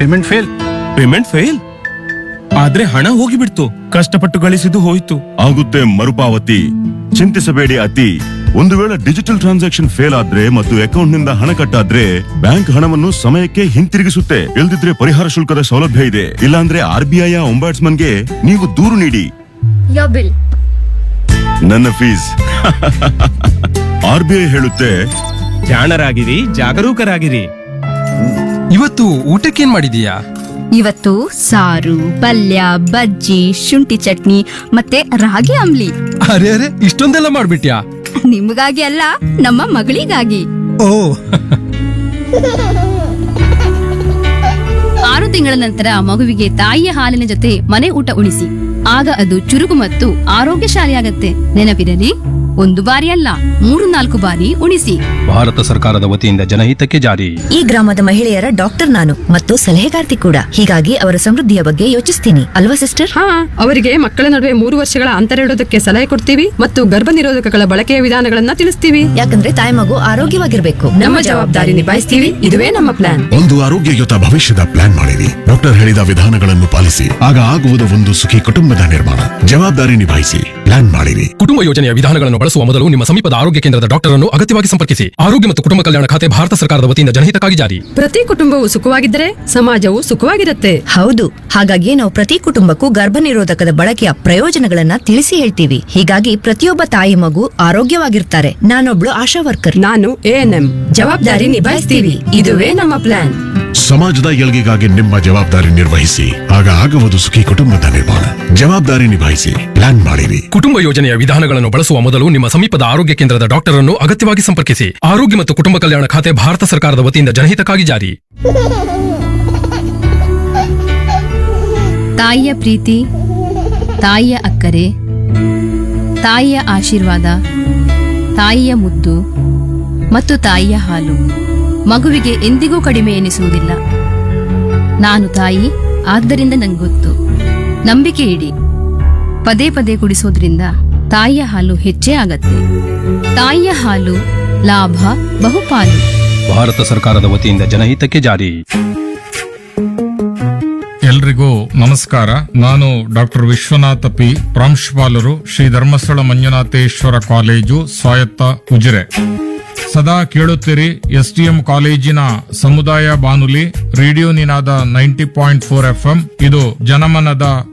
Payment fail payment fail ಆದ್ರೆ ಹಣ ಹೋಗಿಬಿಡ್ತು ಕಷ್ಟಪಟ್ಟು ಗಳಿಸಿದ್ದು ಹೋಯ್ತು ಆಗುತ್ತೆ ಮರುಪಾವತಿ ಚಿಂತಿಸಬೇಡಿ ಅತಿ ಒಂದು ವೇಳೆ ಡಿಜಿಟಲ್ ಟ್ರಾನ್ಸಾಕ್ಷನ್ ಫೇಲ್ ಆದ್ರೆ ಮತ್ತು ಅಕೌಂಟ್ ನಿಂದ ಹಣ ಕಟ್ಟಾದ್ರೆ ಬ್ಯಾಂಕ್ ಹಣವನ್ನು ಸಮಯಕ್ಕೆ ಹಿಂತಿರುಗಿಸುತ್ತೆ ಇಲ್ದಿದ್ರೆ ಪರಿಹಾರ ಶುಲ್ಕದ ಸೌಲಭ್ಯ ಇದೆ ಇಲ್ಲಾಂದ್ರೆ ಆರ್ ಬಿ ಐ ಗೆ ನೀವು ದೂರು ನೀಡಿ Your bill. ನನ್ನ ಫೀಸ್ ಆರ್ ಬಿ ಐ ಹೇಳುತ್ತೆ ಜಾಣರಾಗಿರಿ ಜಾಗರೂಕರಾಗಿರಿ ಇವತ್ತು ಊಟಕ್ಕೇನ್ ಮಾಡಿದೀಯಾ ಇವತ್ತು ಸಾರು ಪಲ್ಯ ಬಜ್ಜಿ ಶುಂಠಿ ಚಟ್ನಿ ಮತ್ತೆ ರಾಗಿ ಅಂಬ್ಲಿ ಅರೆ ಅರೆ ಇಷ್ಟೊಂದೆಲ್ಲ ಮಾಡ್ಬಿಟ್ಯಾ ನಿಮಗಾಗಿ ಅಲ್ಲ ನಮ್ಮ ಮಗಳಿಗಾಗಿ ಓ ಆರು ತಿಂಗಳ ನಂತರ ಮಗುವಿಗೆ ತಾಯಿಯ ಹಾಲಿನ ಜೊತೆ ಮನೆ ಊಟ ಉಣಿಸಿ ಆಗ ಅದು ಚುರುಕು ಮತ್ತು ಆರೋಗ್ಯಶಾಲಿಯಾಗತ್ತೆ ನೆನಪಿರಲಿ ಒಂದು ಬಾರಿ ಅಲ್ಲ ಮೂರು ನಾಲ್ಕು ಬಾರಿ ಉಣಿಸಿ ಭಾರತ ಸರ್ಕಾರದ ವತಿಯಿಂದ ಜನಹಿತಕ್ಕೆ ಜಾರಿ ಈ ಗ್ರಾಮದ ಮಹಿಳೆಯರ ಡಾಕ್ಟರ್ ನಾನು ಮತ್ತು ಸಲಹೆಗಾರ್ತಿ ಕೂಡ ಹೀಗಾಗಿ ಅವರ ಸಮೃದ್ಧಿಯ ಬಗ್ಗೆ ಯೋಚಿಸ್ತೀನಿ ಅಲ್ವಾ ಸಿಸ್ಟರ್ ಹಾ ಅವರಿಗೆ ಮಕ್ಕಳ ನಡುವೆ ಮೂರು ವರ್ಷಗಳ ಅಂತರ ಇಡೋದಕ್ಕೆ ಸಲಹೆ ಕೊಡ್ತೀವಿ ಮತ್ತು ಗರ್ಭ ನಿರೋಧಕಗಳ ಬಳಕೆಯ ವಿಧಾನಗಳನ್ನ ತಿಳಿಸ್ತೀವಿ ಯಾಕಂದ್ರೆ ತಾಯಿ ಮಗು ಆರೋಗ್ಯವಾಗಿರ್ಬೇಕು ನಮ್ಮ ಜವಾಬ್ದಾರಿ ನಿಭಾಯಿಸ್ತೀವಿ ಇದುವೇ ನಮ್ಮ ಪ್ಲಾನ್ ಒಂದು ಆರೋಗ್ಯಯುತ ಭವಿಷ್ಯದ ಪ್ಲಾನ್ ಮಾಡಿರಿ ಡಾಕ್ಟರ್ ಹೇಳಿದ ವಿಧಾನಗಳನ್ನು ಪಾಲಿಸಿ ಆಗ ಆಗುವುದು ಒಂದು ಸುಖಿ ಕುಟುಂಬದ ನಿರ್ಮಾಣ ಜವಾಬ್ದಾರಿ ನಿಭಾಯಿಸಿ ಪ್ಲಾನ್ ಮಾಡಿರಿ ಕುಟುಂಬ ಯೋಜನೆಯ ವಿಧಾನಗಳನ್ನು ಬಳಸುವ ಮೊದಲು ನಿಮ್ಮ ಸಮೀಪದ ಆರೋಗ್ಯ ಕೇಂದ್ರದ ಡಾಕ್ಟರ್ ಅನ್ನು ಅಗತ್ಯವಾಗಿ ಸಂಪರ್ಕಿಸಿ ಆರೋಗ್ಯ ಮತ್ತು ಕುಟುಂಬ ಕಲ್ಯಾಣ ಖಾತೆ ಭಾರತ ಸರ್ಕಾರದ ವತಿಯಿಂದ ಜನಹಿತಕ್ಕಾಗಿ ಜಾರಿ ಪ್ರತಿ ಕುಟುಂಬವು ಸುಖವಾಗಿದ್ದರೆ ಸಮಾಜವು ಸುಖವಾಗಿರುತ್ತೆ ಹೌದು ಹಾಗಾಗಿ ನಾವು ಪ್ರತಿ ಕುಟುಂಬಕ್ಕೂ ಗರ್ಭ ನಿರೋಧಕದ ಬಳಕೆಯ ಪ್ರಯೋಜನಗಳನ್ನ ತಿಳಿಸಿ ಹೇಳ್ತೀವಿ ಹೀಗಾಗಿ ಪ್ರತಿಯೊಬ್ಬ ತಾಯಿ ಮಗು ಆರೋಗ್ಯವಾಗಿರ್ತಾರೆ ನಾನೊಬ್ಳು ಆಶಾ ವರ್ಕರ್ ನಾನು ಎಎನ್ಎಂ ಜವಾಬ್ದಾರಿ ನಿಭಾಯಿಸ್ತೀವಿ ಇದುವೇ ನಮ್ಮ ಪ್ಲಾನ್ ಸಮಾಜದ ಏಳ್ಗೆಗಾಗಿ ನಿಮ್ಮ ಜವಾಬ್ದಾರಿ ನಿರ್ವಹಿಸಿ ಆಗ ಆಗುವುದು ಸುಖಿ ಕುಟುಂಬದ ನಿರ್ಮಾಣ ಜವಾಬ್ದಾರಿ ನಿಭಾಯಿಸಿ ಪ್ಲಾನ್ ಮಾಡಿರಿ ಕುಟುಂಬ ಯೋಜನೆಯ ವಿಧಾನಗಳನ್ನು ಬಳಸುವ ಮೊದಲು ನಿಮ್ಮ ಸಮೀಪದ ಆರೋಗ್ಯ ಕೇಂದ್ರದ ಡಾಕ್ಟರ್ ಅನ್ನು ಅಗತ್ಯವಾಗಿ ಸಂಪರ್ಕಿಸಿ ಆರೋಗ್ಯ ಮತ್ತು ಕುಟುಂಬ ಕಲ್ಯಾಣ ಖಾತೆ ಭಾರತ ಸರ್ಕಾರದ ವತಿಯಿಂದ ಜನಹಿತಕ್ಕಾಗಿ ಜಾರಿ ತಾಯಿಯ ಪ್ರೀತಿ ತಾಯಿಯ ಅಕ್ಕರೆ ತಾಯಿಯ ಆಶೀರ್ವಾದ ತಾಯಿಯ ಮುದ್ದು ಮತ್ತು ತಾಯಿಯ ಹಾಲು ಮಗುವಿಗೆ ಎಂದಿಗೂ ಕಡಿಮೆ ಎನಿಸುವುದಿಲ್ಲ ನಾನು ತಾಯಿ ಆದ್ದರಿಂದ ನಂಗೊತ್ತು ನಂಬಿಕೆ ಇಡಿ ಪದೇ ಪದೇ ಕುಡಿಸೋದ್ರಿಂದ ತಾಯಿಯ ಹಾಲು ಹೆಚ್ಚೇ ಆಗತ್ತೆ ತಾಯಿಯ ಹಾಲು ಲಾಭ ಬಹುಪಾಲು ಭಾರತ ಸರ್ಕಾರದ ವತಿಯಿಂದ ಜನಹಿತಕ್ಕೆ ಜಾರಿ ಎಲ್ರಿಗೂ ನಮಸ್ಕಾರ ನಾನು ಡಾಕ್ಟರ್ ವಿಶ್ವನಾಥ ಪಿ ಪ್ರಾಂಶುಪಾಲರು ಶ್ರೀ ಧರ್ಮಸ್ಥಳ ಮಂಜುನಾಥೇಶ್ವರ ಕಾಲೇಜು ಸ್ವಾಯತ್ತ ಉಜಿರೆ ಸದಾ ಕೇಳುತ್ತೀರಿ ಎಸ್ಟಿಎಂ ಕಾಲೇಜಿನ ಸಮುದಾಯ ಬಾನುಲಿ radio Ninada ninety point four FM ಇದು ಜನಮನದ